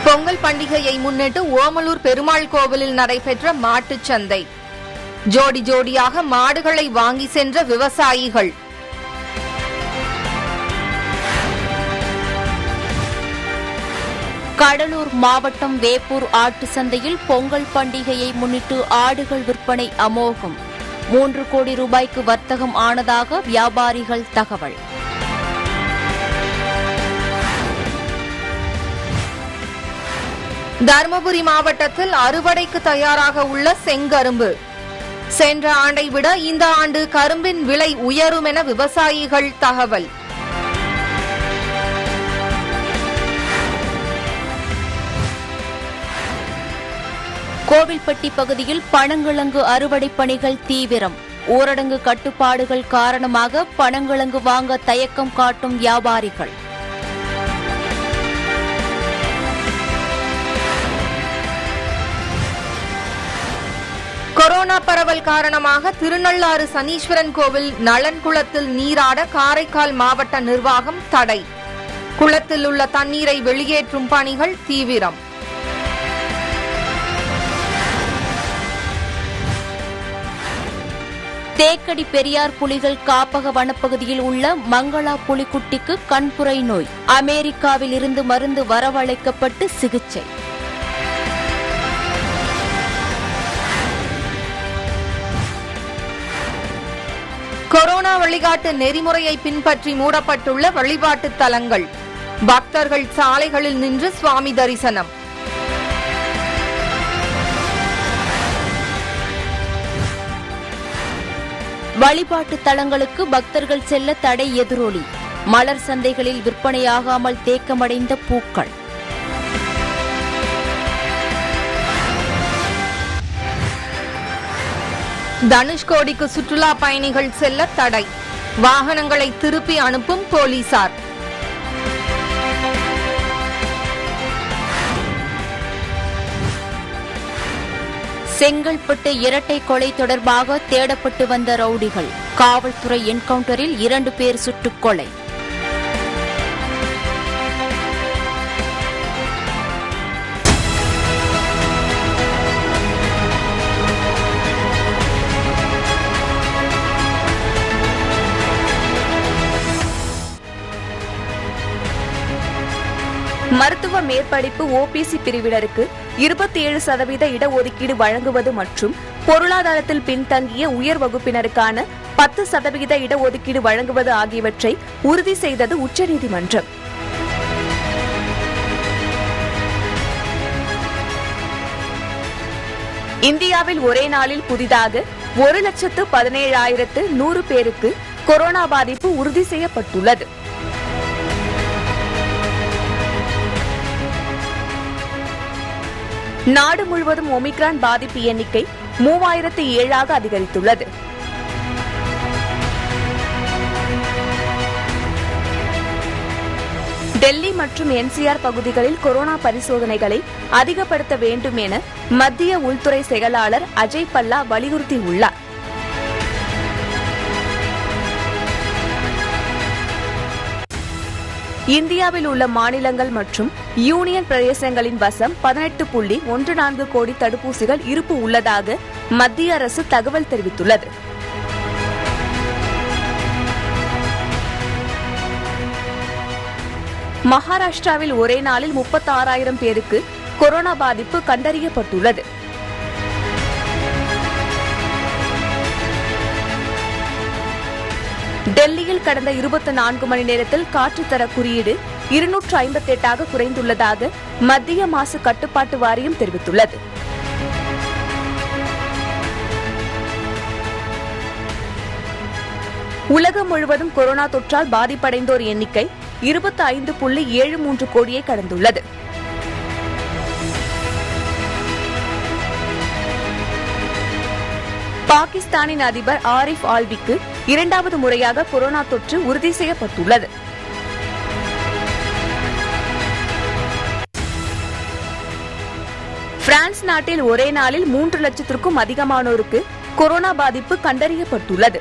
பொங்கல் பண்டிகையை முன்னிட்டு ஓமலூர் பெருமாள் கோவிலில் நடைபெற்ற மாட்டுச் சந்தை ஜோடி ஜோடியாக மாடுகளை வாங்கி சென்ற விவசாயிகள் கடலூர் மாவட்டம் வேப்பூர் ஆட்டு சந்தையில் பொங்கல் பண்டிகையை முன்னிட்டு ஆடுகள் விற்பனை அமோகம் மூன்று கோடி ரூபாய்க்கு வர்த்தகம் ஆனதாக வியாபாரிகள் தகவல் தருமபுரி மாவட்டத்தில் அறுவடைக்கு தயாராக உள்ள செங்கரும்பு சென்ற ஆண்டை விட இந்த ஆண்டு கரும்பின் விலை உயரும் என விவசாயிகள் தகவல் கோவில்பட்டி பகுதியில் பனங்கிழங்கு அறுவடை பணிகள் தீவிரம் ஊரடங்கு கட்டுப்பாடுகள் காரணமாக பனங்கிழங்கு வாங்க தயக்கம் காட்டும் வியாபாரிகள் கொரோனா பரவல் காரணமாக திருநள்ளாறு சனீஸ்வரன் கோவில் நலன் குளத்தில் நீராட காரைக்கால் மாவட்ட நிர்வாகம் தடை குளத்தில் உள்ள தண்ணீரை வெளியேற்றும் பணிகள் தீவிரம் தேக்கடி பெரியார் புலிகள் காப்பக வனப்பகுதியில் உள்ள மங்களா புலிக்குட்டிக்கு கண்புரை நோய் அமெரிக்காவில் இருந்து மருந்து வரவழைக்கப்பட்டு சிகிச்சை கொரோனா வழிகாட்டு நெறிமுறையை பின்பற்றி மூடப்பட்டுள்ள வழிபாட்டு தலங்கள் பக்தர்கள் சாலைகளில் நின்று சுவாமி தரிசனம் வழிபாட்டு தலங்களுக்கு பக்தர்கள் செல்ல தடை எதிரொலி மலர் சந்தைகளில் விற்பனையாகாமல் தேக்கமடைந்த பூக்கள் தனுஷ்கோடிக்கு சுற்றுலா பயணிகள் செல்ல தடை வாகனங்களை திருப்பி அனுப்பும் போலீசார் செங்கல்பட்டு இரட்டை கொலை தொடர்பாக தேடப்பட்டு வந்த ரவுடிகள் காவல்துறை என்கவுண்டரில் இரண்டு பேர் சுட்டுக் கொலை மருத்துவ மேற்படிப்பு ஓபிசி பிரிவினருக்கு இருபத்தி ஏழு சதவீத இடஒதுக்கீடு வழங்குவது மற்றும் பொருளாதாரத்தில் பின்தங்கிய உயர் வகுப்பினருக்கான பத்து சதவீத இடஒதுக்கீடு வழங்குவது ஆகியவற்றை உறுதி செய்தது உச்சநீதிமன்றம் இந்தியாவில் ஒரே நாளில் புதிதாக ஒரு லட்சத்து பதினேழாயிரத்து நூறு பேருக்கு கொரோனா பாதிப்பு உறுதி செய்யப்பட்டுள்ளது நாடு முழுவதும் ஒமிக்ரான் பாதிப்பு எண்ணிக்கை மூவாயிரத்து ஏழாக அதிகரித்துள்ளது டெல்லி மற்றும் என்சிஆர் பகுதிகளில் கொரோனா பரிசோதனைகளை அதிகப்படுத்த வேண்டும் என மத்திய உள்துறை செயலாளர் அஜய் பல்லா வலியுறுத்தியுள்ளார் இந்தியாவில் உள்ள மாநிலங்கள் மற்றும் யூனியன் பிரதேசங்களின் வசம் பதினெட்டு புள்ளி ஒன்று நான்கு கோடி தடுப்பூசிகள் இருப்பு உள்ளதாக மத்திய அரசு தகவல் தெரிவித்துள்ளது மகாராஷ்டிராவில் ஒரே நாளில் முப்பத்தாறாயிரம் பேருக்கு கொரோனா பாதிப்பு கண்டறியப்பட்டுள்ளது டெல்லியில் கடந்த இருபத்தி நான்கு மணி நேரத்தில் காற்றுத்தர குறியீடு இருநூற்று ஐம்பத்தி எட்டாக குறைந்துள்ளதாக மத்திய மாசு கட்டுப்பாட்டு வாரியம் தெரிவித்துள்ளது உலகம் முழுவதும் கொரோனா தொற்றால் பாதிப்படைந்தோர் எண்ணிக்கை இருபத்தி ஐந்து புள்ளி ஏழு மூன்று கோடியை கடந்துள்ளது பாகிஸ்தானின் அதிபர் ஆரிஃப் ஆல்விக்கு இரண்டாவது முறையாக கொரோனா தொற்று உறுதி செய்யப்பட்டுள்ளது பிரான்ஸ் நாட்டில் ஒரே நாளில் மூன்று லட்சத்திற்கும் அதிகமானோருக்கு கொரோனா பாதிப்பு கண்டறியப்பட்டுள்ளது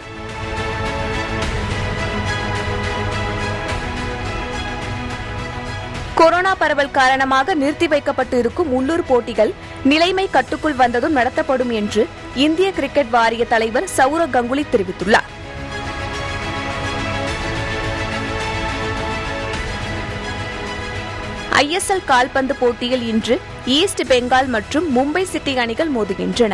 கொரோனா பரவல் காரணமாக நிறுத்தி வைக்கப்பட்டு இருக்கும் உள்ளூர் போட்டிகள் நிலைமை கட்டுக்குள் வந்ததும் நடத்தப்படும் என்று இந்திய கிரிக்கெட் வாரிய தலைவர் சௌரவ் கங்குலி தெரிவித்துள்ளார் ஐஎஸ்எல் கால்பந்து போட்டியில் இன்று ஈஸ்ட் பெங்கால் மற்றும் மும்பை சிட்டி அணிகள் மோதுகின்றன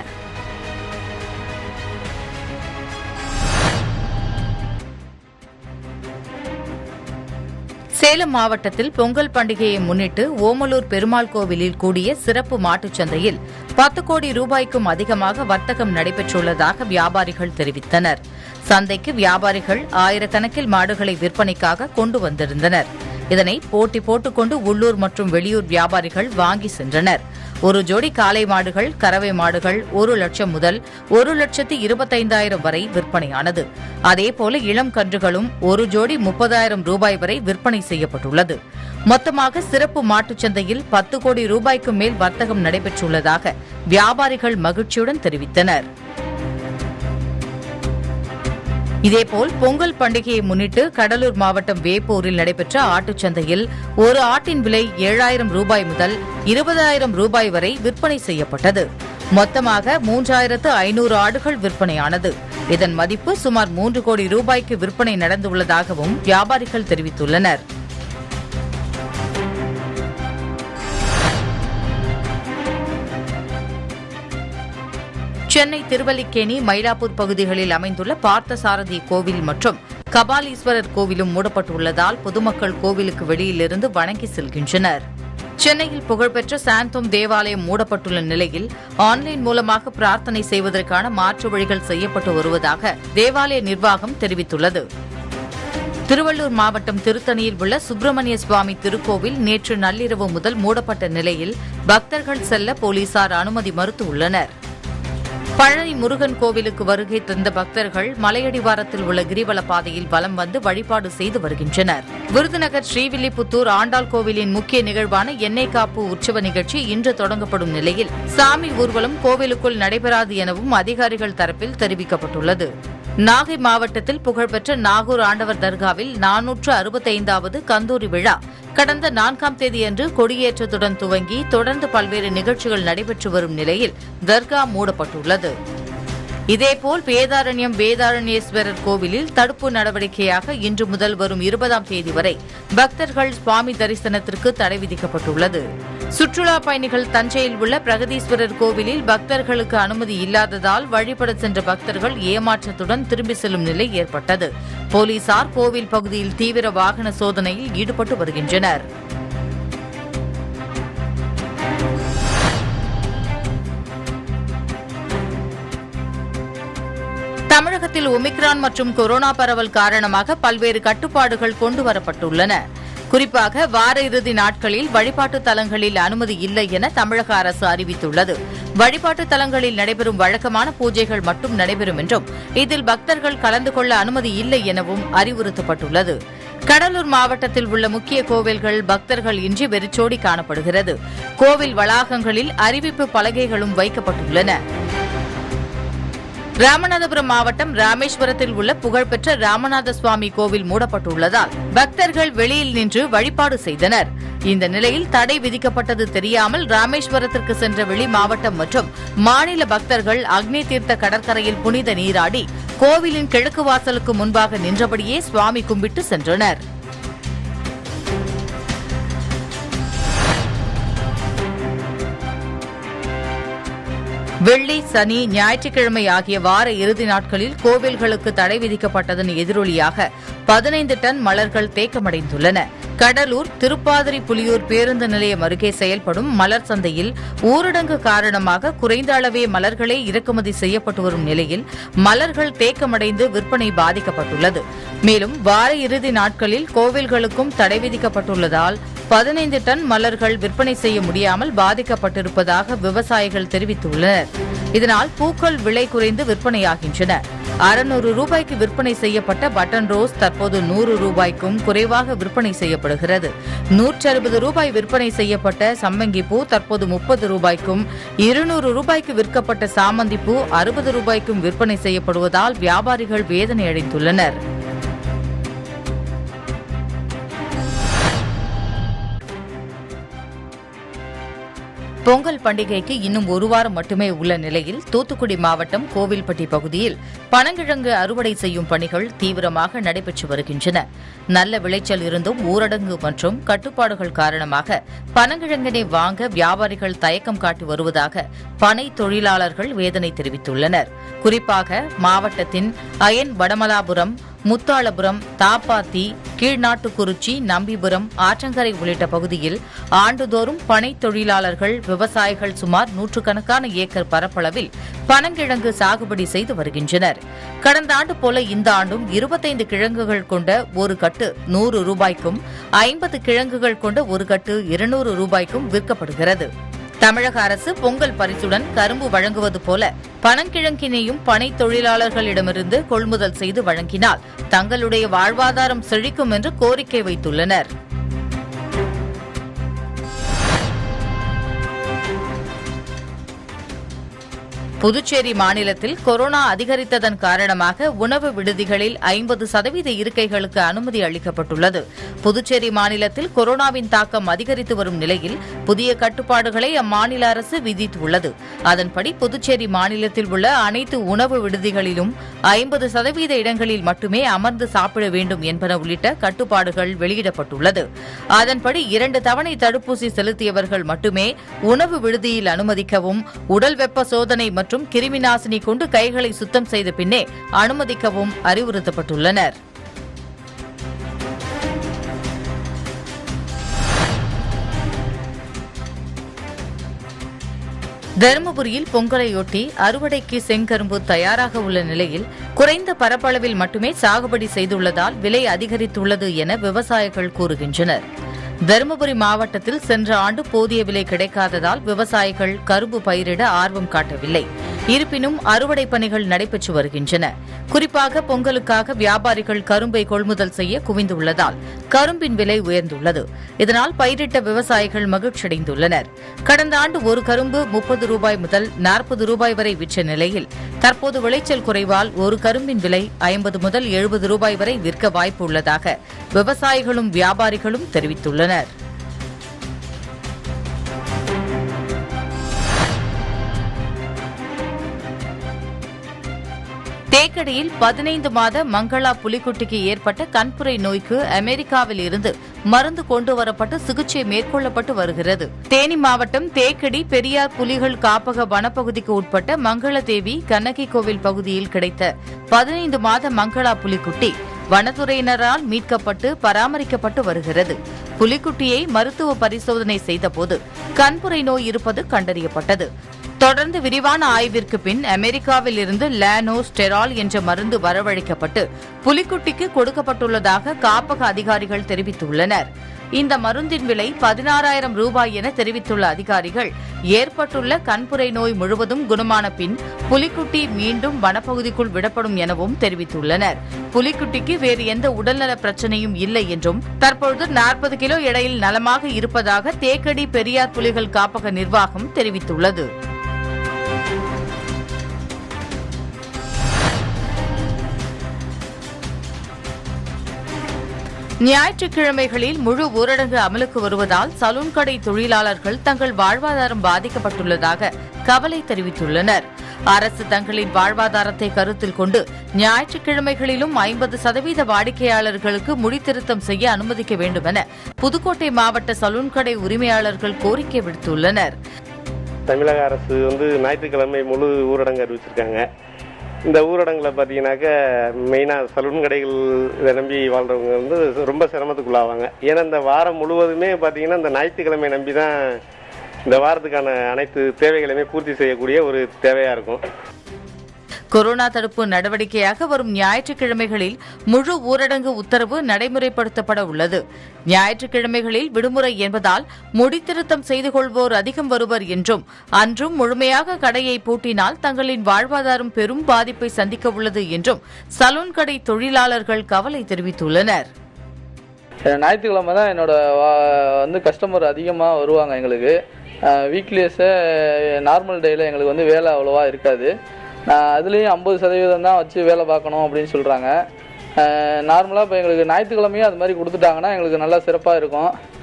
சேலம் மாவட்டத்தில் பொங்கல் பண்டிகையை முன்னிட்டு ஓமலூர் பெருமாள் கோவிலில் கூடிய சிறப்பு மாட்டுச் சந்தையில் பத்து கோடி ரூபாய்க்கும் அதிகமாக வர்த்தகம் நடைபெற்றுள்ளதாக வியாபாரிகள் தெரிவித்தனர் சந்தைக்கு வியாபாரிகள் ஆயிரக்கணக்கில் மாடுகளை விற்பனைக்காக கொண்டு வந்திருந்தனர் இதனை போட்டி போட்டுக்கொண்டு உள்ளூர் மற்றும் வெளியூர் வியாபாரிகள் வாங்கி சென்றனர் ஒரு ஜோடி காளை மாடுகள் கறவை மாடுகள் ஒரு லட்சம் முதல் ஒரு லட்சத்தி இருபத்தைந்தாயிரம் வரை விற்பனையானது அதேபோல இளம் கன்றுகளும் ஒரு ஜோடி முப்பதாயிரம் ரூபாய் வரை விற்பனை செய்யப்பட்டுள்ளது மொத்தமாக சிறப்பு மாட்டுச் சந்தையில் பத்து கோடி ரூபாய்க்கு மேல் வர்த்தகம் நடைபெற்றுள்ளதாக வியாபாரிகள் மகிழ்ச்சியுடன் தெரிவித்தனர் இதேபோல் பொங்கல் பண்டிகையை முன்னிட்டு கடலூர் மாவட்டம் வேப்பூரில் நடைபெற்ற ஆட்டுச் சந்தையில் ஒரு ஆட்டின் விலை ஏழாயிரம் ரூபாய் முதல் இருபதாயிரம் ரூபாய் வரை விற்பனை செய்யப்பட்டது மொத்தமாக மூன்றாயிரத்து ஐநூறு ஆடுகள் விற்பனையானது இதன் மதிப்பு சுமார் மூன்று கோடி ரூபாய்க்கு விற்பனை நடந்துள்ளதாகவும் வியாபாரிகள் தெரிவித்துள்ளனர் சென்னை திருவல்லிக்கேணி மயிலாப்பூர் பகுதிகளில் அமைந்துள்ள பார்த்தசாரதி கோவில் மற்றும் கபாலீஸ்வரர் கோவிலும் மூடப்பட்டுள்ளதால் பொதுமக்கள் கோவிலுக்கு வெளியிலிருந்து வணங்கி செல்கின்றனர் சென்னையில் புகழ்பெற்ற சாந்தோம் தேவாலயம் மூடப்பட்டுள்ள நிலையில் ஆன்லைன் மூலமாக பிரார்த்தனை செய்வதற்கான மாற்று வழிகள் செய்யப்பட்டு வருவதாக தேவாலய நிர்வாகம் தெரிவித்துள்ளது திருவள்ளூர் மாவட்டம் திருத்தணியில் உள்ள சுப்பிரமணிய சுவாமி திருக்கோவில் நேற்று நள்ளிரவு முதல் மூடப்பட்ட நிலையில் பக்தர்கள் செல்ல போலீசார் அனுமதி மறுத்துள்ளனர் பழனி முருகன் கோவிலுக்கு வருகை தந்த பக்தர்கள் மலையடிவாரத்தில் உள்ள கிரிவல பாதையில் வலம் வந்து வழிபாடு செய்து வருகின்றனர் விருதுநகர் ஸ்ரீவில்லிபுத்தூர் ஆண்டாள் கோவிலின் முக்கிய நிகழ்வான எண்ணெய் காப்பு உற்சவ நிகழ்ச்சி இன்று தொடங்கப்படும் நிலையில் சாமி ஊர்வலம் கோவிலுக்குள் நடைபெறாது எனவும் அதிகாரிகள் தரப்பில் தெரிவிக்கப்பட்டுள்ளது நாகை மாவட்டத்தில் புகழ்பெற்ற நாகூர் ஆண்டவர் தர்காவில் நானூற்று அறுபத்தைந்தாவது கந்தூரி விழா கடந்த நான்காம் தேதியன்று கொடியேற்றத்துடன் துவங்கி தொடர்ந்து பல்வேறு நிகழ்ச்சிகள் நடைபெற்று வரும் நிலையில் தர்கா மூடப்பட்டுள்ளது இதேபோல் வேதாரண்யம் வேதாரண்யேஸ்வரர் கோவிலில் தடுப்பு நடவடிக்கையாக இன்று முதல் வரும் இருபதாம் தேதி வரை பக்தர்கள் சுவாமி தரிசனத்திற்கு தடை விதிக்கப்பட்டுள்ளது சுற்றுலா பயணிகள் தஞ்சையில் உள்ள பிரகதீஸ்வரர் கோவிலில் பக்தர்களுக்கு அனுமதி இல்லாததால் வழிபட சென்ற பக்தர்கள் ஏமாற்றத்துடன் திரும்பி செல்லும் நிலை ஏற்பட்டது போலீசார் கோவில் பகுதியில் தீவிர வாகன சோதனையில் ஈடுபட்டு வருகின்றனர் தமிழகத்தில் ஒமிக்ரான் மற்றும் கொரோனா பரவல் காரணமாக பல்வேறு கட்டுப்பாடுகள் கொண்டுவரப்பட்டுள்ளன குறிப்பாக வார இறுதி நாட்களில் வழிபாட்டு தலங்களில் அனுமதி இல்லை என தமிழக அரசு அறிவித்துள்ளது வழிபாட்டு தலங்களில் நடைபெறும் வழக்கமான பூஜைகள் மட்டும் நடைபெறும் என்றும் இதில் பக்தர்கள் கலந்து கொள்ள அனுமதி இல்லை எனவும் அறிவுறுத்தப்பட்டுள்ளது கடலூர் மாவட்டத்தில் உள்ள முக்கிய கோவில்கள் பக்தர்கள் இன்றி வெறிச்சோடி காணப்படுகிறது கோவில் வளாகங்களில் அறிவிப்பு பலகைகளும் வைக்கப்பட்டுள்ளன ராமநாதபுரம் மாவட்டம் ராமேஸ்வரத்தில் உள்ள புகழ்பெற்ற ராமநாத சுவாமி கோவில் மூடப்பட்டுள்ளதால் பக்தர்கள் வெளியில் நின்று வழிபாடு செய்தனர் இந்த நிலையில் தடை விதிக்கப்பட்டது தெரியாமல் ராமேஸ்வரத்திற்கு சென்ற வெளி மாவட்டம் மற்றும் மாநில பக்தர்கள் அக்னி தீர்த்த கடற்கரையில் புனித நீராடி கோவிலின் கிழக்கு வாசலுக்கு முன்பாக நின்றபடியே சுவாமி கும்பிட்டு சென்றனர் வெள்ளி சனி ஞாயிற்றுக்கிழமை ஆகிய வார இறுதி நாட்களில் கோவில்களுக்கு தடை விதிக்கப்பட்டதன் எதிரொலியாக பதினைந்து டன் மலர்கள் தேக்கமடைந்துள்ளன கடலூர் திருப்பாதிரி புலியூர் பேருந்து நிலையம் அருகே செயல்படும் மலர் சந்தையில் ஊரடங்கு காரணமாக குறைந்த அளவே மலர்களே இறக்குமதி செய்யப்பட்டு வரும் நிலையில் மலர்கள் தேக்கமடைந்து விற்பனை பாதிக்கப்பட்டுள்ளது மேலும் வார இறுதி நாட்களில் கோவில்களுக்கும் தடை விதிக்கப்பட்டுள்ளதால் பதினைந்து டன் மலர்கள் விற்பனை செய்ய முடியாமல் பாதிக்கப்பட்டிருப்பதாக விவசாயிகள் தெரிவித்துள்ளனர் இதனால் பூக்கள் விலை குறைந்து விற்பனையாகின்றன அறுநூறு ரூபாய்க்கு விற்பனை செய்யப்பட்ட பட்டன் ரோஸ் தற்போது நூறு ரூபாய்க்கும் குறைவாக விற்பனை செய்யப்படுகிறது நூற்றி அறுபது ரூபாய் விற்பனை செய்யப்பட்ட சம்மங்கி பூ தற்போது முப்பது ரூபாய்க்கும் இருநூறு ரூபாய்க்கு விற்கப்பட்ட சாமந்தி பூ அறுபது ரூபாய்க்கும் விற்பனை செய்யப்படுவதால் வியாபாரிகள் வேதனை அடைந்துள்ளனர் பொங்கல் பண்டிகைக்கு இன்னும் ஒரு வாரம் மட்டுமே உள்ள நிலையில் தூத்துக்குடி மாவட்டம் கோவில்பட்டி பகுதியில் பனங்கிழங்கு அறுவடை செய்யும் பணிகள் தீவிரமாக நடைபெற்று வருகின்றன நல்ல விளைச்சல் இருந்தும் ஊரடங்கு மற்றும் கட்டுப்பாடுகள் காரணமாக பனங்கிழங்கினை வாங்க வியாபாரிகள் தயக்கம் காட்டி வருவதாக பனை தொழிலாளர்கள் வேதனை தெரிவித்துள்ளனர் குறிப்பாக மாவட்டத்தின் அயன் வடமலாபுரம் முத்தாளபுரம் தாப்பாத்தி கீழ்நாட்டுக்குறிச்சி நம்பிபுரம் ஆற்றங்கரை உள்ளிட்ட பகுதியில் ஆண்டுதோறும் பனை தொழிலாளர்கள் விவசாயிகள் சுமார் நூற்றுக்கணக்கான ஏக்கர் பரப்பளவில் பனங்கிழங்கு சாகுபடி செய்து வருகின்றனர் கடந்த ஆண்டு போல இந்த ஆண்டும் இருபத்தைந்து கிழங்குகள் கொண்ட ஒரு கட்டு நூறு ரூபாய்க்கும் ஐம்பது கிழங்குகள் கொண்ட ஒரு கட்டு இருநூறு ரூபாய்க்கும் விற்கப்படுகிறது தமிழக அரசு பொங்கல் பரிசுடன் கரும்பு வழங்குவது போல பனங்கிழங்கினையும் பனை தொழிலாளர்களிடமிருந்து கொள்முதல் செய்து வழங்கினால் தங்களுடைய வாழ்வாதாரம் செழிக்கும் என்று கோரிக்கை வைத்துள்ளனர் புதுச்சேரி மாநிலத்தில் கொரோனா அதிகரித்ததன் காரணமாக உணவு விடுதிகளில் ஐம்பது சதவீத இருக்கைகளுக்கு அனுமதி அளிக்கப்பட்டுள்ளது புதுச்சேரி மாநிலத்தில் கொரோனாவின் தாக்கம் அதிகரித்து வரும் நிலையில் புதிய கட்டுப்பாடுகளை அம்மாநில அரசு விதித்துள்ளது அதன்படி புதுச்சேரி மாநிலத்தில் உள்ள அனைத்து உணவு விடுதிகளிலும் ஐம்பது சதவீத இடங்களில் மட்டுமே அமர்ந்து சாப்பிட வேண்டும் என்பன உள்ளிட்ட கட்டுப்பாடுகள் வெளியிடப்பட்டுள்ளது அதன்படி இரண்டு தவணை தடுப்பூசி செலுத்தியவர்கள் மட்டுமே உணவு விடுதியில் அனுமதிக்கவும் உடல் வெப்ப சோதனை மற்றும் கிருமி நாசினி கொண்டு கைகளை சுத்தம் செய்த பின்னே அனுமதிக்கவும் அறிவுறுத்தப்பட்டுள்ளனர் தருமபுரியில் பொங்கலையொட்டி அறுவடைக்கு செங்கரும்பு தயாராக உள்ள நிலையில் குறைந்த பரப்பளவில் மட்டுமே சாகுபடி செய்துள்ளதால் விலை அதிகரித்துள்ளது என விவசாயிகள் கூறுகின்றனர் தருமபுரி மாவட்டத்தில் சென்ற ஆண்டு போதிய விலை கிடைக்காததால் விவசாயிகள் கரும்பு பயிரிட ஆர்வம் காட்டவில்லை இருப்பினும் அறுவடை பணிகள் நடைபெற்று வருகின்றன குறிப்பாக பொங்கலுக்காக வியாபாரிகள் கரும்பை கொள்முதல் செய்ய குவிந்துள்ளதால் கரும்பின் விலை உயர்ந்துள்ளது இதனால் பயிரிட்ட விவசாயிகள் மகிழ்ச்சியடைந்துள்ளனர் கடந்த ஆண்டு ஒரு கரும்பு முப்பது ரூபாய் முதல் நாற்பது ரூபாய் வரை விற்ற நிலையில் தற்போது விளைச்சல் குறைவால் ஒரு கரும்பின் விலை ஐம்பது முதல் எழுபது ரூபாய் வரை விற்க வாய்ப்பு உள்ளதாக விவசாயிகளும் வியாபாரிகளும் தெரிவித்துள்ளனர் தேக்கடியில் பதினைந்து மாத மங்களா புலிக்குட்டிக்கு ஏற்பட்ட கண்புரை நோய்க்கு அமெரிக்காவில் இருந்து மருந்து கொண்டு வரப்பட்டு சிகிச்சை மேற்கொள்ளப்பட்டு வருகிறது தேனி மாவட்டம் தேக்கடி பெரியார் புலிகள் காப்பக வனப்பகுதிக்கு உட்பட்ட மங்களதேவி கண்ணகி கோவில் பகுதியில் கிடைத்த பதினைந்து மாத மங்களா புலிக்குட்டி வனத்துறையினரால் மீட்கப்பட்டு பராமரிக்கப்பட்டு வருகிறது புலிக்குட்டியை மருத்துவ பரிசோதனை செய்தபோது கண்புரை நோய் இருப்பது கண்டறியப்பட்டது தொடர்ந்து விரிவான ஆய்விற்கு பின் அமெரிக்காவில் இருந்து லானோ ஸ்டெரால் என்ற மருந்து வரவழைக்கப்பட்டு புலிக்குட்டிக்கு கொடுக்கப்பட்டுள்ளதாக காப்பக அதிகாரிகள் தெரிவித்துள்ளனர் இந்த மருந்தின் விலை பதினாறாயிரம் ரூபாய் என தெரிவித்துள்ள அதிகாரிகள் ஏற்பட்டுள்ள கண்புரை நோய் முழுவதும் குணமான பின் புலிக்குட்டி மீண்டும் வனப்பகுதிக்குள் விடப்படும் எனவும் தெரிவித்துள்ளனர் புலிக்குட்டிக்கு வேறு எந்த உடல்நல பிரச்சனையும் இல்லை என்றும் தற்பொழுது நாற்பது கிலோ எடையில் நலமாக இருப்பதாக தேக்கடி பெரியார் புலிகள் காப்பக நிர்வாகம் தெரிவித்துள்ளது ஞாயிற்றுக்கிழமைகளில் முழு ஊரடங்கு அமலுக்கு வருவதால் சலூன் கடை தொழிலாளர்கள் தங்கள் வாழ்வாதாரம் பாதிக்கப்பட்டுள்ளதாக கவலை தெரிவித்துள்ளனர் அரசு தங்களின் வாழ்வாதாரத்தை கருத்தில் கொண்டு ஞாயிற்றுக்கிழமைகளிலும் ஐம்பது சதவீத வாடிக்கையாளர்களுக்கு முடித்திருத்தம் செய்ய அனுமதிக்க வேண்டும் என புதுக்கோட்டை மாவட்ட சலூன் கடை உரிமையாளர்கள் கோரிக்கை விடுத்துள்ளனர் தமிழக அரசு வந்து ஞாயிற்றுக்கிழமை முழு ஊரடங்கு அறிவிச்சிருக்காங்க இந்த ஊரடங்கில் பார்த்தீங்கன்னாக்க மெயினாக சலூன் கடைகள் இதை நம்பி வாழ்கிறவங்க வந்து ரொம்ப சிரமத்துக்குள்ளாவாங்க ஏன்னா இந்த வாரம் முழுவதுமே பார்த்தீங்கன்னா இந்த ஞாயிற்றுக்கிழமை நம்பி தான் இந்த வாரத்துக்கான அனைத்து தேவைகளையுமே பூர்த்தி செய்யக்கூடிய ஒரு தேவையாக இருக்கும் கொரோனா தடுப்பு நடவடிக்கையாக வரும் ஞாயிற்றுக்கிழமைகளில் முழு ஊரடங்கு உத்தரவு நடைமுறைப்படுத்தப்பட உள்ளது ஞாயிற்றுக்கிழமைகளில் விடுமுறை என்பதால் முடித்திருத்தம் செய்து கொள்வோர் அதிகம் வருவர் என்றும் அன்றும் முழுமையாக கடையை பூட்டினால் தங்களின் வாழ்வாதாரம் பெரும் பாதிப்பை சந்திக்க உள்ளது என்றும் சலூன் கடை தொழிலாளர்கள் கவலை தெரிவித்துள்ளனர் ஞாயிற்றுக்கிழமை தான் என்னோட வா- வந்து கஸ்டமர் அதிகமாக வருவாங்க எங்களுக்கு வீக்லியஸை நார்மல் டேயில் எங்களுக்கு வந்து வேலை அவ்வளோவா இருக்காது நான் அதுலேயும் ஐம்பது சதவீதம் தான் வச்சு வேலை பார்க்கணும் அப்படின்னு சொல்கிறாங்க நார்மலாக இப்போ எங்களுக்கு ஞாயிற்றுக்கிழமையும் அது மாதிரி கொடுத்துட்டாங்கன்னா எங்களுக்கு நல்லா சிறப்பாக இருக்கும்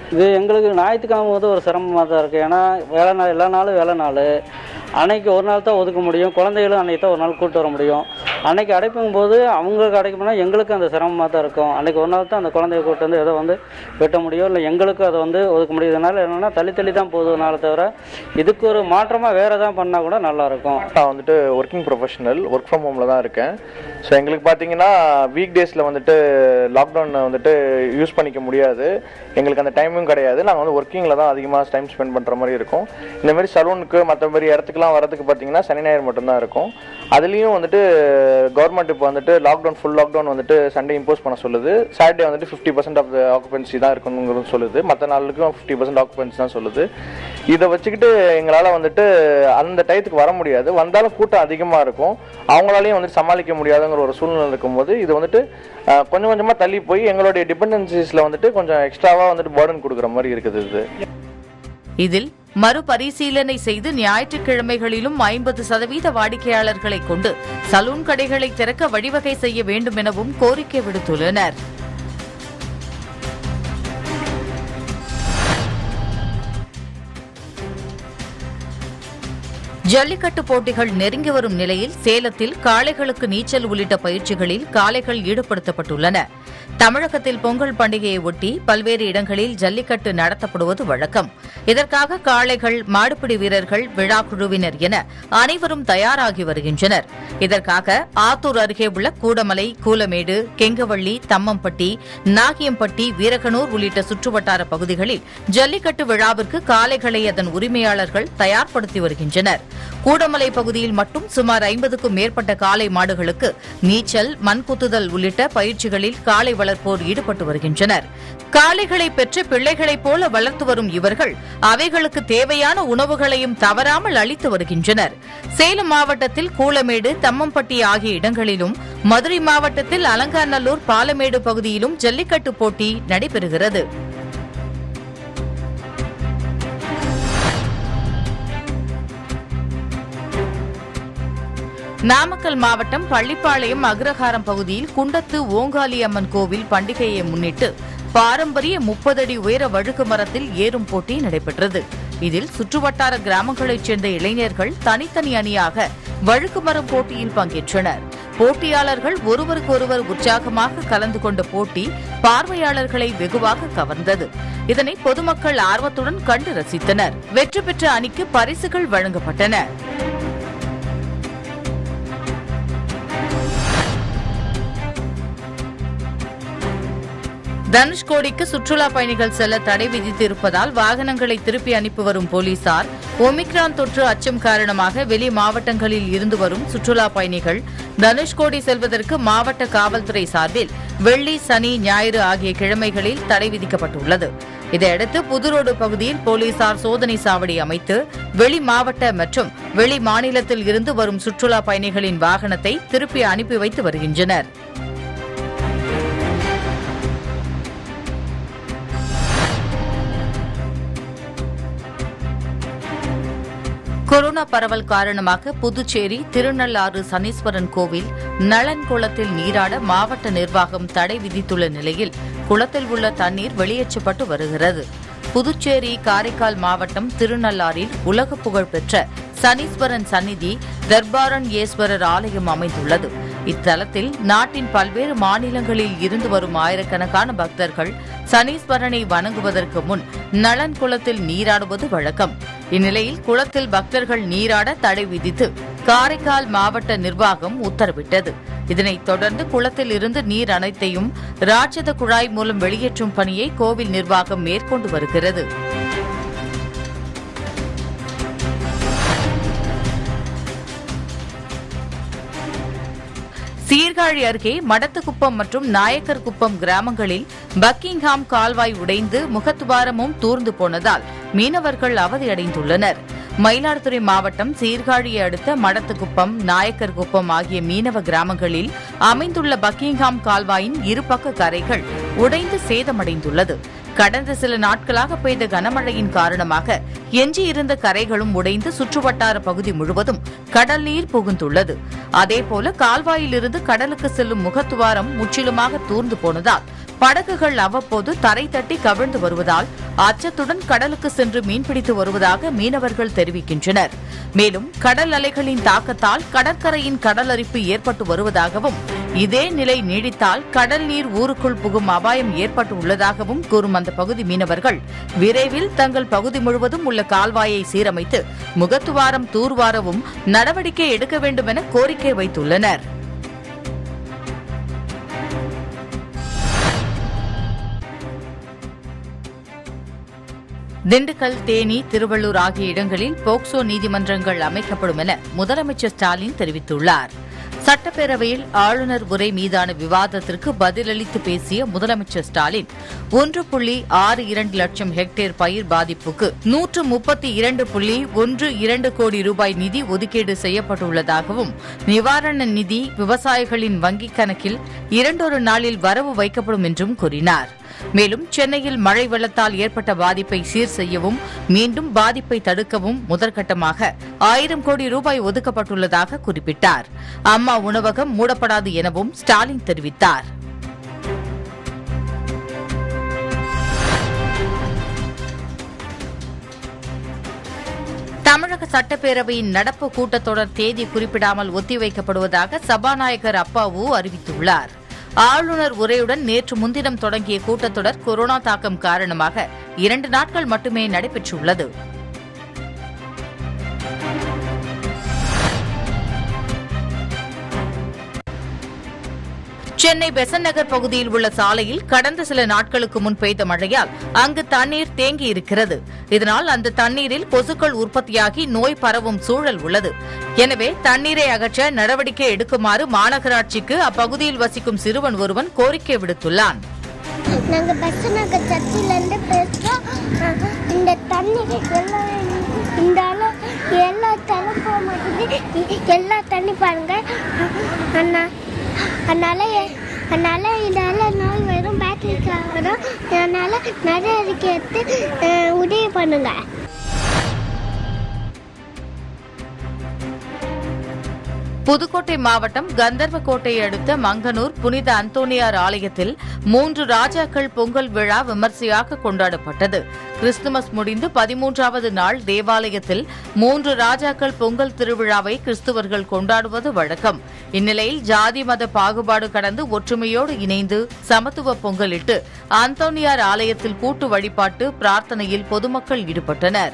இது எங்களுக்கு ஞாயிற்றுக்கிழமை வந்து ஒரு சிரமமாக தான் இருக்குது ஏன்னா வேலை நாள் எல்லா நாளும் வேலை நாள் அன்னைக்கு ஒரு நாள் தான் ஒதுக்க முடியும் குழந்தைகளும் அன்னைக்கு தான் ஒரு நாள் கூட்டு வர முடியும் அன்னைக்கு அடைப்பும் போது அவங்களுக்கு அடைக்கணும்னா எங்களுக்கு அந்த சிரமமாக தான் இருக்கும் அன்னைக்கு ஒரு நாள் தான் அந்த குழந்தைய கூட்டு வந்து ஏதோ வந்து வெட்ட முடியும் இல்லை எங்களுக்கும் அதை வந்து ஒதுக்க முடியும் இதனால என்னென்னா தள்ளி தள்ளி தான் போகுதுனால தவிர இதுக்கு ஒரு மாற்றமாக வேறு எதாவது பண்ணால் கூட நல்லாயிருக்கும் நான் வந்துட்டு ஒர்க்கிங் ப்ரொஃபஷனல் ஒர்க் ஃப்ரம் ஹோமில் தான் இருக்கேன் ஸோ எங்களுக்கு பார்த்தீங்கன்னா வீக் டேஸில் வந்துட்டு லாக்டவுனை வந்துட்டு யூஸ் பண்ணிக்க முடியாது எங்களுக்கு அந்த டைமும் கிடையாது நாங்கள் வந்து ஒர்க்கிங்கில் தான் அதிகமாக டைம் ஸ்பெண்ட் பண்ணுற மாதிரி இருக்கும் இந்த மாதிரி சலூனுக்கு மற்ற மாதிரி இடத்துக்குலாம் வரதுக்கு பார்த்தீங்கன்னா சனி ஞாயிறு மட்டும்தான் இருக்கும் அதுலேயும் வந்துட்டு கவர்மெண்ட் இப்போ வந்துட்டு லாக்டவுன் ஃபுல் லாக்டவுன் வந்துட்டு சண்டே இம்போஸ் பண்ண சொல்லுது சாட்டர்டே வந்துட்டு fifty percent of the occupancy தான் இருக்கணுங்கிறது சொல்லுது மற்ற நாளுக்கும் ஃபிஃப்டி பர்சன்ட் ஆக்குபென்சி தான் சொல்லுது இதை வச்சுக்கிட்டு எங்களால் வந்துட்டு அந்த டயத்துக்கு வர முடியாது வந்தாலும் கூட்டம் அதிகமாக இருக்கும் அவங்களாலையும் வந்துட்டு சமாளிக்க முடியாதுங்கிற ஒரு சூழ்நிலை இருக்கும்போது இது வந்துட்டு அஹ், கொஞ்சம் கொஞ்சமாக தள்ளி போய் எங்களுடைய டிபெண்டன்சிஸில் வந்துட்டு கொஞ்சம் எக்ஸ்ட்ராவாக வந்துட்டு பேர்டன் கொடுக்குற மாதிரி இருக்குது இது இதில் மறுபரிசீலனை செய்து ஞாயிற்றுக்கிழமைகளிலும் ஐம்பது சதவீத வாடிக்கையாளர்களை கொண்டு சலூன் கடைகளை திறக்க வழிவகை செய்ய வேண்டும் எனவும் கோரிக்கை விடுத்துள்ளனர் ஜல்லிக்கட்டு போட்டிகள் நெருங்கி வரும் நிலையில் சேலத்தில் காளைகளுக்கு நீச்சல் உள்ளிட்ட பயிற்சிகளில் காளைகள் ஈடுபடுத்தப்பட்டுள்ளன தமிழகத்தில் பொங்கல் பண்டிகையை ஒட்டி பல்வேறு இடங்களில் ஜல்லிக்கட்டு நடத்தப்படுவது வழக்கம் இதற்காக காளைகள் மாடுபிடி வீரர்கள் விழா குழுவினர் என அனைவரும் தயாராகி வருகின்றனர் இதற்காக ஆத்தூர் அருகே உள்ள கூடமலை கூலமேடு கெங்கவள்ளி தம்மம்பட்டி நாகியம்பட்டி வீரகனூர் உள்ளிட்ட சுற்றுவட்டார பகுதிகளில் ஜல்லிக்கட்டு விழாவிற்கு காளைகளை அதன் உரிமையாளர்கள் தயார்படுத்தி வருகின்றனர் கூடமலை பகுதியில் மட்டும் சுமார் ஐம்பதுக்கும் மேற்பட்ட காளை மாடுகளுக்கு நீச்சல் மண்குத்துதல் உள்ளிட்ட பயிற்சிகளில் காளை வளர்ப்போர் ஈடுபட்டு வருகின்றனர் காளைகளை பெற்று பிள்ளைகளைப் போல வளர்த்து வரும் இவர்கள் அவைகளுக்கு தேவையான உணவுகளையும் தவறாமல் அளித்து வருகின்றனர் சேலம் மாவட்டத்தில் கூலமேடு தம்மம்பட்டி ஆகிய இடங்களிலும் மதுரை மாவட்டத்தில் அலங்காநல்லூர் பாலமேடு பகுதியிலும் ஜல்லிக்கட்டு போட்டி நடைபெறுகிறது நாமக்கல் மாவட்டம் பள்ளிப்பாளையம் அக்ரஹாரம் பகுதியில் குண்டத்து ஓங்காளி அம்மன் கோவில் பண்டிகையை முன்னிட்டு பாரம்பரிய முப்பது அடி உயர வழுக்கு மரத்தில் ஏறும் போட்டி நடைபெற்றது இதில் சுற்றுவட்டார கிராமங்களைச் சேர்ந்த இளைஞர்கள் தனித்தனி அணியாக வழுக்கு மரம் போட்டியில் பங்கேற்றனர் போட்டியாளர்கள் ஒருவருக்கொருவர் உற்சாகமாக கலந்து கொண்ட போட்டி பார்வையாளர்களை வெகுவாக கவர்ந்தது இதனை பொதுமக்கள் ஆர்வத்துடன் கண்டு ரசித்தனர் வெற்றி பெற்ற அணிக்கு பரிசுகள் வழங்கப்பட்டன தனுஷ்கோடிக்கு சுற்றுலா பயணிகள் செல்ல தடை விதித்திருப்பதால் வாகனங்களை திருப்பி அனுப்பி வரும் போலீசார் ஒமிக்ரான் தொற்று அச்சம் காரணமாக வெளி மாவட்டங்களில் இருந்து வரும் சுற்றுலா பயணிகள் தனுஷ்கோடி செல்வதற்கு மாவட்ட காவல்துறை சார்பில் வெள்ளி சனி ஞாயிறு ஆகிய கிழமைகளில் தடை விதிக்கப்பட்டுள்ளது இதையடுத்து புதுரோடு பகுதியில் போலீசார் சோதனை சாவடி அமைத்து வெளி மாவட்ட மற்றும் வெளி மாநிலத்தில் இருந்து வரும் சுற்றுலா பயணிகளின் வாகனத்தை திருப்பி அனுப்பி வைத்து வருகின்றனர் கொரோனா பரவல் காரணமாக புதுச்சேரி திருநள்ளாறு சனீஸ்வரன் கோவில் நலன் குளத்தில் நீராட மாவட்ட நிர்வாகம் தடை விதித்துள்ள நிலையில் குளத்தில் உள்ள தண்ணீர் வெளியேற்றப்பட்டு வருகிறது புதுச்சேரி காரைக்கால் மாவட்டம் திருநள்ளாறில் உலக புகழ் பெற்ற சனீஸ்வரன் சந்நிதி தர்பாரன் ஈஸ்வரர் ஆலயம் அமைந்துள்ளது இத்தலத்தில் நாட்டின் பல்வேறு மாநிலங்களில் இருந்து வரும் ஆயிரக்கணக்கான பக்தர்கள் சனீஸ்வரனை வணங்குவதற்கு முன் நலன் குளத்தில் நீராடுவது வழக்கம் இந்நிலையில் குளத்தில் பக்தர்கள் நீராட தடை விதித்து காரைக்கால் மாவட்ட நிர்வாகம் உத்தரவிட்டது இதனைத் தொடர்ந்து குளத்தில் இருந்து நீர் அனைத்தையும் ராட்சத குழாய் மூலம் வெளியேற்றும் பணியை கோவில் நிர்வாகம் மேற்கொண்டு வருகிறது சீர்காழி அருகே மடத்துக்குப்பம் மற்றும் நாயக்கர் குப்பம் கிராமங்களில் பக்கிங்ஹாம் கால்வாய் உடைந்து முகத்துவாரமும் தூர்ந்து போனதால் மீனவர்கள் அவதியடைந்துள்ளனர் மயிலாடுதுறை மாவட்டம் சீர்காழியை அடுத்த மடத்துக்குப்பம் நாயக்கர் குப்பம் ஆகிய மீனவ கிராமங்களில் அமைந்துள்ள பக்கிங்ஹாம் கால்வாயின் இருபக்க கரைகள் உடைந்து சேதமடைந்துள்ளது கடந்த சில நாட்களாக பெய்த கனமழையின் காரணமாக எஞ்சியிருந்த கரைகளும் உடைந்து சுற்றுவட்டார பகுதி முழுவதும் கடல் நீர் புகுந்துள்ளது அதேபோல கால்வாயிலிருந்து கடலுக்கு செல்லும் முகத்துவாரம் முற்றிலுமாக தூர்ந்து போனதால் படகுகள் அவ்வப்போது தரை தட்டி கவிழ்ந்து வருவதால் அச்சத்துடன் கடலுக்கு சென்று மீன்பிடித்து வருவதாக மீனவர்கள் தெரிவிக்கின்றனர் மேலும் கடல் அலைகளின் தாக்கத்தால் கடற்கரையின் கடலரிப்பு ஏற்பட்டு வருவதாகவும் இதே நிலை நீடித்தால் கடல் நீர் ஊருக்குள் புகும் அபாயம் ஏற்பட்டு உள்ளதாகவும் கூறும் அந்த பகுதி மீனவர்கள் விரைவில் தங்கள் பகுதி முழுவதும் உள்ள கால்வாயை சீரமைத்து முகத்துவாரம் தூர்வாரவும் நடவடிக்கை எடுக்க வேண்டும் என கோரிக்கை வைத்துள்ளனர் திண்டுக்கல் தேனி திருவள்ளூர் ஆகிய இடங்களில் போக்சோ நீதிமன்றங்கள் அமைக்கப்படும் என முதலமைச்சர் ஸ்டாலின் தெரிவித்துள்ளார் சட்டப்பேரவையில் ஆளுநர் உரை மீதான விவாதத்திற்கு பதிலளித்து பேசிய முதலமைச்சர் ஸ்டாலின் ஒன்று புள்ளி ஆறு இரண்டு லட்சம் ஹெக்டேர் பயிர் பாதிப்புக்கு நூற்று முப்பத்தி இரண்டு புள்ளி ஒன்று இரண்டு கோடி ரூபாய் நிதி ஒதுக்கீடு செய்யப்பட்டுள்ளதாகவும் நிவாரண நிதி விவசாயிகளின் வங்கிக் கணக்கில் இரண்டொரு நாளில் வரவு வைக்கப்படும் என்றும் கூறினார் மேலும் சென்னையில் மழை வெள்ளத்தால் ஏற்பட்ட பாதிப்பை சீர் செய்யவும் மீண்டும் பாதிப்பை தடுக்கவும் முதற்கட்டமாக ஆயிரம் கோடி ரூபாய் ஒதுக்கப்பட்டுள்ளதாக குறிப்பிட்டார் அம்மா உணவகம் மூடப்படாது எனவும் ஸ்டாலின் தெரிவித்தார் தமிழக சட்டப்பேரவையின் நடப்பு கூட்டத்தொடர் தேதி குறிப்பிடாமல் ஒத்திவைக்கப்படுவதாக சபாநாயகர் அப்பாவு அறிவித்துள்ளார் ஆளுநர் உரையுடன் நேற்று முன்தினம் தொடங்கிய கூட்டத்தொடர் கொரோனா தாக்கம் காரணமாக இரண்டு நாட்கள் மட்டுமே நடைபெற்றுள்ளது சென்னை பெசன் நகர் பகுதியில் உள்ள சாலையில் கடந்த சில நாட்களுக்கு முன் பெய்த மழையால் அங்கு தண்ணீர் தேங்கி இருக்கிறது இதனால் அந்த தண்ணீரில் கொசுக்கள் உற்பத்தியாகி நோய் பரவும் சூழல் உள்ளது எனவே தண்ணீரை அகற்ற நடவடிக்கை எடுக்குமாறு மாநகராட்சிக்கு அப்பகுதியில் வசிக்கும் சிறுவன் ஒருவன் கோரிக்கை விடுத்துள்ளான் நாங்க பஸ் நகர் சர்ச்சிலேருந்து பேசுகிறோம் இந்த தண்ணி எல்லாம் இந்த அளவு எல்லா தண்ணி போக மாட்டேங்குது எல்லா தண்ணி பாருங்க அண்ணா அதனால எ- அதனால இதனால நோய் வரும் பேட்டரிக்கு வரும் அதனால நிறைய அதுக்கு எடுத்து அஹ், உதவி பண்ணுங்க புதுக்கோட்டை மாவட்டம் கந்தர்வக்கோட்டையை அடுத்த மங்கனூர் புனித அந்தோனியார் ஆலயத்தில் மூன்று ராஜாக்கள் பொங்கல் விழா விமர்சையாக கொண்டாடப்பட்டது கிறிஸ்துமஸ் முடிந்து பதிமூன்றாவது நாள் தேவாலயத்தில் மூன்று ராஜாக்கள் பொங்கல் திருவிழாவை கிறிஸ்துவர்கள் கொண்டாடுவது வழக்கம் இந்நிலையில் ஜாதி மத பாகுபாடு கடந்து ஒற்றுமையோடு இணைந்து சமத்துவ பொங்கலிட்டு அந்தோனியார் ஆலயத்தில் கூட்டு வழிபாட்டு பிரார்த்தனையில் பொதுமக்கள் ஈடுபட்டனர்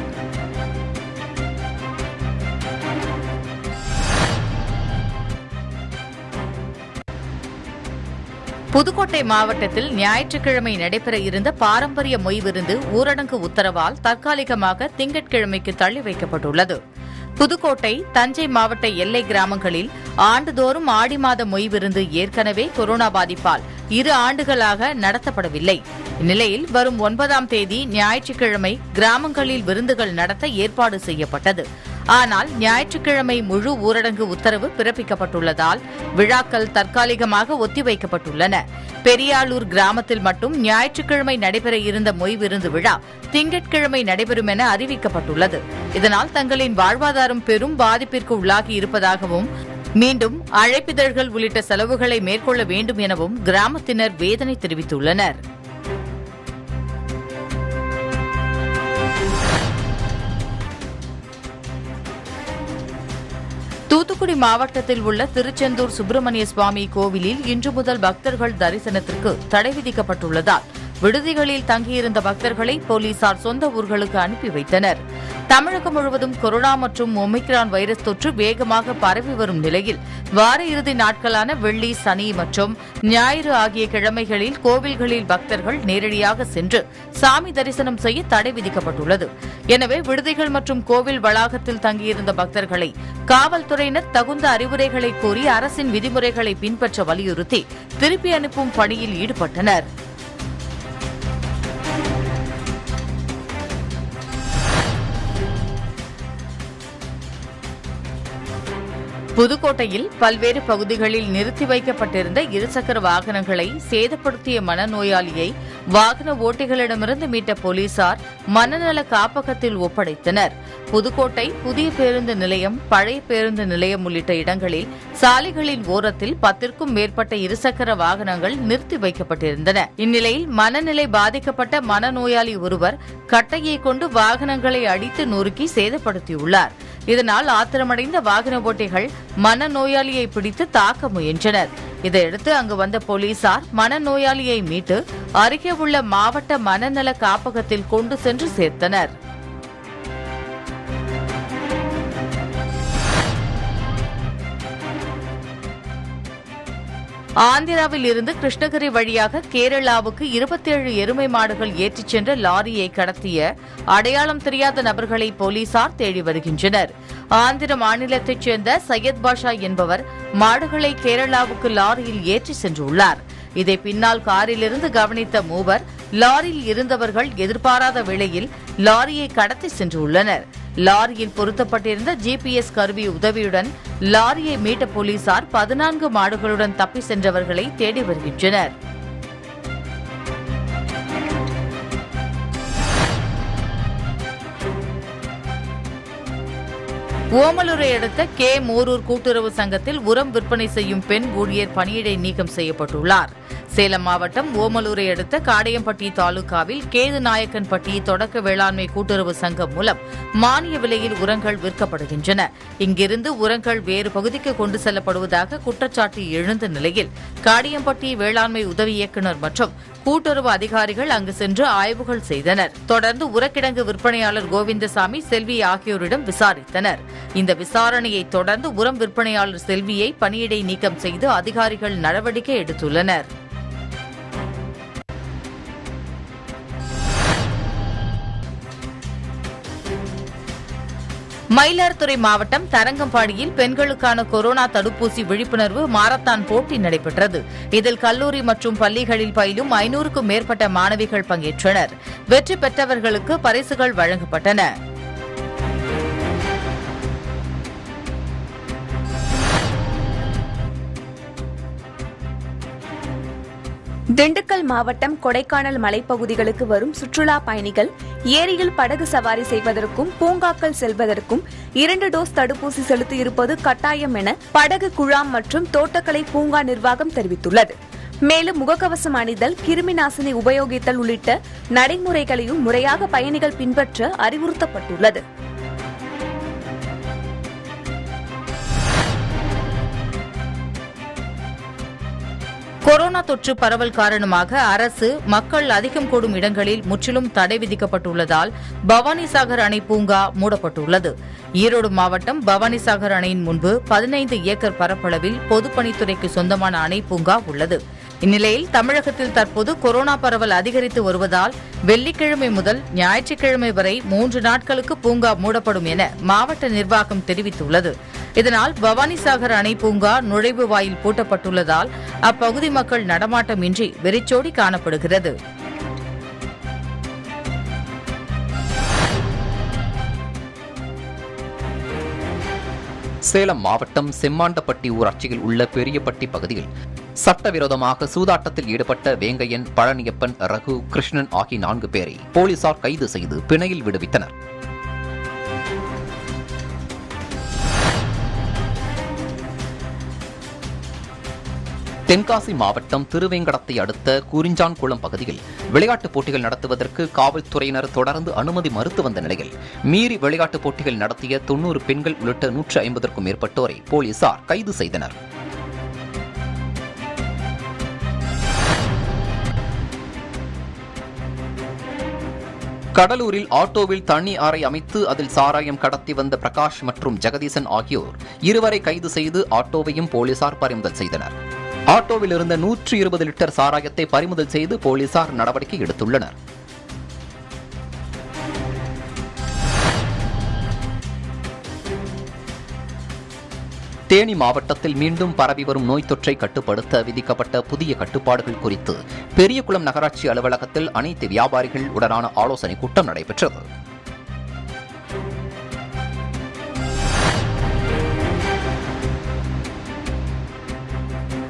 புதுக்கோட்டை மாவட்டத்தில் ஞாயிற்றுக்கிழமை நடைபெற இருந்த பாரம்பரிய மொய் விருந்து ஊரடங்கு உத்தரவால் தற்காலிகமாக திங்கட்கிழமைக்கு தள்ளி வைக்கப்பட்டுள்ளது புதுக்கோட்டை தஞ்சை மாவட்ட எல்லை கிராமங்களில் ஆண்டுதோறும் ஆடி மாத மொய் விருந்து ஏற்கனவே கொரோனா பாதிப்பால் இரு ஆண்டுகளாக நடத்தப்படவில்லை இந்நிலையில் வரும் ஒன்பதாம் தேதி ஞாயிற்றுக்கிழமை கிராமங்களில் விருந்துகள் நடத்த ஏற்பாடு செய்யப்பட்டது ஆனால் ஞாயிற்றுக்கிழமை முழு ஊரடங்கு உத்தரவு பிறப்பிக்கப்பட்டுள்ளதால் விழாக்கள் தற்காலிகமாக ஒத்திவைக்கப்பட்டுள்ளன பெரியாளூர் கிராமத்தில் மட்டும் ஞாயிற்றுக்கிழமை நடைபெற இருந்த மொய் விருந்து விழா திங்கட்கிழமை நடைபெறும் என அறிவிக்கப்பட்டுள்ளது இதனால் தங்களின் வாழ்வாதாரம் பெரும் பாதிப்பிற்கு உள்ளாகி இருப்பதாகவும் மீண்டும் அழைப்பிதழ்கள் உள்ளிட்ட செலவுகளை மேற்கொள்ள வேண்டும் எனவும் கிராமத்தினர் வேதனை தெரிவித்துள்ளனர் தூத்துக்குடி மாவட்டத்தில் உள்ள திருச்செந்தூர் சுப்பிரமணிய சுவாமி கோவிலில் இன்று முதல் பக்தர்கள் தரிசனத்திற்கு தடை விதிக்கப்பட்டுள்ளதால் விடுதிகளில் தங்கியிருந்த பக்தர்களை போலீசார் சொந்த ஊர்களுக்கு அனுப்பி வைத்தனர் தமிழகம் முழுவதும் கொரோனா மற்றும் ஒமிக்ரான் வைரஸ் தொற்று வேகமாக பரவி வரும் நிலையில் வார இறுதி நாட்களான வெள்ளி சனி மற்றும் ஞாயிறு ஆகிய கிழமைகளில் கோவில்களில் பக்தர்கள் நேரடியாக சென்று சாமி தரிசனம் செய்ய தடை விதிக்கப்பட்டுள்ளது எனவே விடுதிகள் மற்றும் கோவில் வளாகத்தில் தங்கியிருந்த பக்தர்களை காவல்துறையினர் தகுந்த அறிவுரைகளை கூறி அரசின் விதிமுறைகளை பின்பற்ற வலியுறுத்தி திருப்பி அனுப்பும் பணியில் ஈடுபட்டனர் புதுக்கோட்டையில் பல்வேறு பகுதிகளில் நிறுத்தி வைக்கப்பட்டிருந்த இருசக்கர வாகனங்களை சேதப்படுத்திய மனநோயாளியை வாகன ஓட்டிகளிடமிருந்து மீட்ட போலீசார் மனநல காப்பகத்தில் ஒப்படைத்தனர் புதுக்கோட்டை புதிய பேருந்து நிலையம் பழைய பேருந்து நிலையம் உள்ளிட்ட இடங்களில் சாலைகளின் ஓரத்தில் பத்திற்கும் மேற்பட்ட இருசக்கர வாகனங்கள் நிறுத்தி வைக்கப்பட்டிருந்தன இந்நிலையில் மனநிலை பாதிக்கப்பட்ட மனநோயாளி ஒருவர் கட்டையை கொண்டு வாகனங்களை அடித்து நொறுக்கி சேதப்படுத்தியுள்ளார் இதனால் ஆத்திரமடைந்த வாகன ஓட்டிகள் மனநோயாளியை பிடித்து தாக்க முயன்றனர் இதையடுத்து அங்கு வந்த போலீசார் மனநோயாளியை மீட்டு அருகே உள்ள மாவட்ட மனநல காப்பகத்தில் கொண்டு சென்று சேர்த்தனர் ஆந்திராவில் இருந்து கிருஷ்ணகிரி வழியாக கேரளாவுக்கு இருபத்தேழு எருமை மாடுகள் ஏற்றிச் சென்ற லாரியை கடத்திய அடையாளம் தெரியாத நபர்களை போலீசார் தேடி வருகின்றனர் ஆந்திர மாநிலத்தைச் சேர்ந்த சையத் பாஷா என்பவர் மாடுகளை கேரளாவுக்கு லாரியில் ஏற்றி சென்றுள்ளார் இதை பின்னால் காரிலிருந்து கவனித்த மூவர் லாரியில் இருந்தவர்கள் எதிர்பாராத வேளையில் லாரியை கடத்தி சென்றுள்ளனர் லாரியில் பொருத்தப்பட்டிருந்த ஜிபிஎஸ் கருவி உதவியுடன் லாரியை மீட்ட போலீசார் பதினான்கு மாடுகளுடன் தப்பி சென்றவர்களை தேடி வருகின்றனர் ஓமலூரை அடுத்த கே மோரூர் கூட்டுறவு சங்கத்தில் உரம் விற்பனை செய்யும் பெண் ஊழியர் பணியிடை நீக்கம் செய்யப்பட்டுள்ளார் சேலம் மாவட்டம் ஓமலூரை அடுத்த காடையம்பட்டி தாலுகாவில் கேது நாயக்கன்பட்டி தொடக்க வேளாண்மை கூட்டுறவு சங்கம் மூலம் மானிய விலையில் உரங்கள் விற்கப்படுகின்றன இங்கிருந்து உரங்கள் வேறு பகுதிக்கு கொண்டு செல்லப்படுவதாக குற்றச்சாட்டு எழுந்த நிலையில் காடியம்பட்டி வேளாண்மை உதவி இயக்குநர் மற்றும் கூட்டுறவு அதிகாரிகள் அங்கு சென்று ஆய்வுகள் செய்தனர் தொடர்ந்து உரக்கிடங்கு விற்பனையாளர் கோவிந்தசாமி செல்வி ஆகியோரிடம் விசாரித்தனர் இந்த விசாரணையை தொடர்ந்து உரம் விற்பனையாளர் செல்வியை பணியிடை நீக்கம் செய்து அதிகாரிகள் நடவடிக்கை எடுத்துள்ளனர் மயிலாடுதுறை மாவட்டம் தரங்கம்பாடியில் பெண்களுக்கான கொரோனா தடுப்பூசி விழிப்புணர்வு மாரத்தான் போட்டி நடைபெற்றது இதில் கல்லூரி மற்றும் பள்ளிகளில் பயிலும் ஐநூறுக்கும் மேற்பட்ட மாணவிகள் பங்கேற்றனர் வெற்றி பெற்றவர்களுக்கு பரிசுகள் வழங்கப்பட்டன திண்டுக்கல் மாவட்டம் கொடைக்கானல் மலைப்பகுதிகளுக்கு வரும் சுற்றுலா பயணிகள் ஏரியில் படகு சவாரி செய்வதற்கும் பூங்காக்கள் செல்வதற்கும் இரண்டு டோஸ் தடுப்பூசி செலுத்தியிருப்பது கட்டாயம் என படகு குழாம் மற்றும் தோட்டக்கலை பூங்கா நிர்வாகம் தெரிவித்துள்ளது மேலும் முகக்கவசம் அணிதல் கிருமி நாசினி உபயோகித்தல் உள்ளிட்ட நடைமுறைகளையும் முறையாக பயணிகள் பின்பற்ற அறிவுறுத்தப்பட்டுள்ளது கொரோனா தொற்று பரவல் காரணமாக அரசு மக்கள் அதிகம் கூடும் இடங்களில் முற்றிலும் தடை விதிக்கப்பட்டுள்ளதால் பவானிசாகர் அணை பூங்கா மூடப்பட்டுள்ளது ஈரோடு மாவட்டம் பவானிசாகர் அணையின் முன்பு பதினைந்து ஏக்கர் பரப்பளவில் பொதுப்பணித்துறைக்கு சொந்தமான அணை பூங்கா உள்ளது இந்நிலையில் தமிழகத்தில் தற்போது கொரோனா பரவல் அதிகரித்து வருவதால் வெள்ளிக்கிழமை முதல் ஞாயிற்றுக்கிழமை வரை மூன்று நாட்களுக்கு பூங்கா மூடப்படும் என மாவட்ட நிர்வாகம் தெரிவித்துள்ளது இதனால் பவானிசாகர் அணை பூங்கா நுழைவு வாயில் பூட்டப்பட்டுள்ளதால் அப்பகுதி மக்கள் நடமாட்டமின்றி வெறிச்சோடி காணப்படுகிறது சேலம் மாவட்டம் செம்மாண்டப்பட்டி ஊராட்சியில் உள்ள பெரியப்பட்டி பகுதியில் சட்டவிரோதமாக சூதாட்டத்தில் ஈடுபட்ட வேங்கையன் பழனியப்பன் ரகு கிருஷ்ணன் ஆகிய நான்கு பேரை போலீசார் கைது செய்து பிணையில் விடுவித்தனர் தென்காசி மாவட்டம் திருவேங்கடத்தை அடுத்த குறிஞ்சான்குளம் பகுதியில் விளையாட்டுப் போட்டிகள் நடத்துவதற்கு காவல்துறையினர் தொடர்ந்து அனுமதி மறுத்து வந்த நிலையில் மீறி விளையாட்டுப் போட்டிகள் நடத்திய தொன்னூறு பெண்கள் உள்ளிட்ட நூற்று ஐம்பதற்கும் மேற்பட்டோரை போலீசார் கைது செய்தனர் கடலூரில் ஆட்டோவில் தண்ணி ஆறை அமைத்து அதில் சாராயம் கடத்தி வந்த பிரகாஷ் மற்றும் ஜெகதீசன் ஆகியோர் இருவரை கைது செய்து ஆட்டோவையும் போலீசார் பறிமுதல் செய்தனர் ஆட்டோவில் இருந்த நூற்று இருபது லிட்டர் சாராயத்தை பறிமுதல் செய்து போலீசார் நடவடிக்கை எடுத்துள்ளனர் தேனி மாவட்டத்தில் மீண்டும் பரவி வரும் நோய் தொற்றை கட்டுப்படுத்த விதிக்கப்பட்ட புதிய கட்டுப்பாடுகள் குறித்து பெரியகுளம் நகராட்சி அலுவலகத்தில் அனைத்து வியாபாரிகள் உடனான ஆலோசனைக் கூட்டம் நடைபெற்றது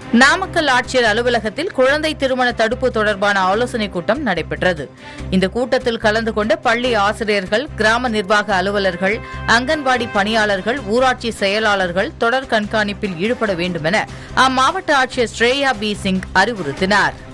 நாமக்கல் ஆட்சியர் அலுவலகத்தில் குழந்தை திருமண தடுப்பு தொடர்பான ஆலோசனைக் கூட்டம் நடைபெற்றது இந்த கூட்டத்தில் கலந்து கொண்ட பள்ளி ஆசிரியர்கள் கிராம நிர்வாக அலுவலர்கள் அங்கன்வாடி பணியாளர்கள் ஊராட்சி செயலாளர்கள் தொடர் கண்காணிப்பில் ஈடுபட வேண்டும் என அம்மாவட்ட ஆட்சியர் ஸ்ரேயா பி சிங் அறிவுறுத்தினார்